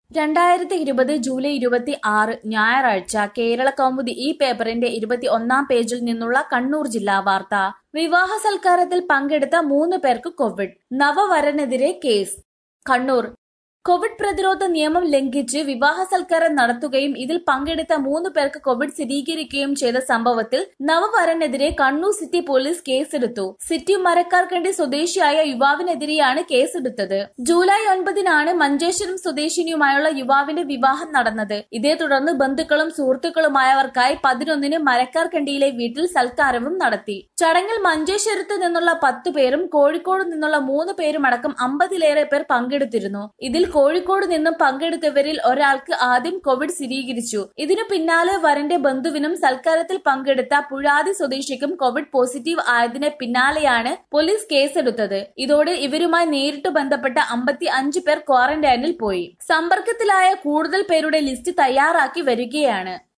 രണ്ടായിരത്തി ഇരുപത് ജൂലൈ ഇരുപത്തി ആറ് ഞായറാഴ്ച കേരള കൗമുദി ഈ പേപ്പറിന്റെ ഇരുപത്തി ഒന്നാം പേജിൽ നിന്നുള്ള കണ്ണൂർ ജില്ലാ വാർത്ത വിവാഹ സൽക്കാരത്തിൽ പങ്കെടുത്ത മൂന്ന് പേർക്ക് കോവിഡ് നവവരനെതിരെ കേസ് കണ്ണൂർ കോവിഡ് പ്രതിരോധ നിയമം ലംഘിച്ച് വിവാഹ സൽക്കാരം നടത്തുകയും ഇതിൽ പങ്കെടുത്ത മൂന്ന് പേർക്ക് കോവിഡ് സ്ഥിരീകരിക്കുകയും ചെയ്ത സംഭവത്തിൽ നവവരനെതിരെ കണ്ണൂർ സിറ്റി പോലീസ് കേസെടുത്തു സിറ്റി മരക്കാർക്കണ്ടി സ്വദേശിയായ യുവാവിനെതിരെയാണ് കേസെടുത്തത് ജൂലൈ ഒൻപതിനാണ് മഞ്ചേശ്വരം സ്വദേശിനിയുമായുള്ള യുവാവിന്റെ വിവാഹം നടന്നത് ഇതേ തുടർന്ന് ബന്ധുക്കളും സുഹൃത്തുക്കളുമായവർക്കായി പതിനൊന്നിന് മരക്കാർക്കണ്ടിയിലെ വീട്ടിൽ സൽക്കാരവും നടത്തി ചടങ്ങിൽ മഞ്ചേശ്വരത്ത് നിന്നുള്ള പത്ത് പേരും കോഴിക്കോട് നിന്നുള്ള മൂന്ന് പേരും അടക്കം അമ്പതിലേറെ പേർ പങ്കെടുത്തിരുന്നു ഇതിൽ കോഴിക്കോട് നിന്നും പങ്കെടുത്തവരിൽ ഒരാൾക്ക് ആദ്യം കോവിഡ് സ്ഥിരീകരിച്ചു ഇതിനു പിന്നാലെ വരന്റെ ബന്ധുവിനും സൽക്കാരത്തിൽ പങ്കെടുത്ത പുഴാതി സ്വദേശിക്കും കോവിഡ് പോസിറ്റീവ് ആയതിന് പിന്നാലെയാണ് പോലീസ് കേസെടുത്തത് ഇതോടെ ഇവരുമായി നേരിട്ട് ബന്ധപ്പെട്ട അമ്പത്തി അഞ്ച് പേർ ക്വാറന്റൈനിൽ പോയി സമ്പർക്കത്തിലായ കൂടുതൽ പേരുടെ ലിസ്റ്റ് തയ്യാറാക്കി വരികയാണ്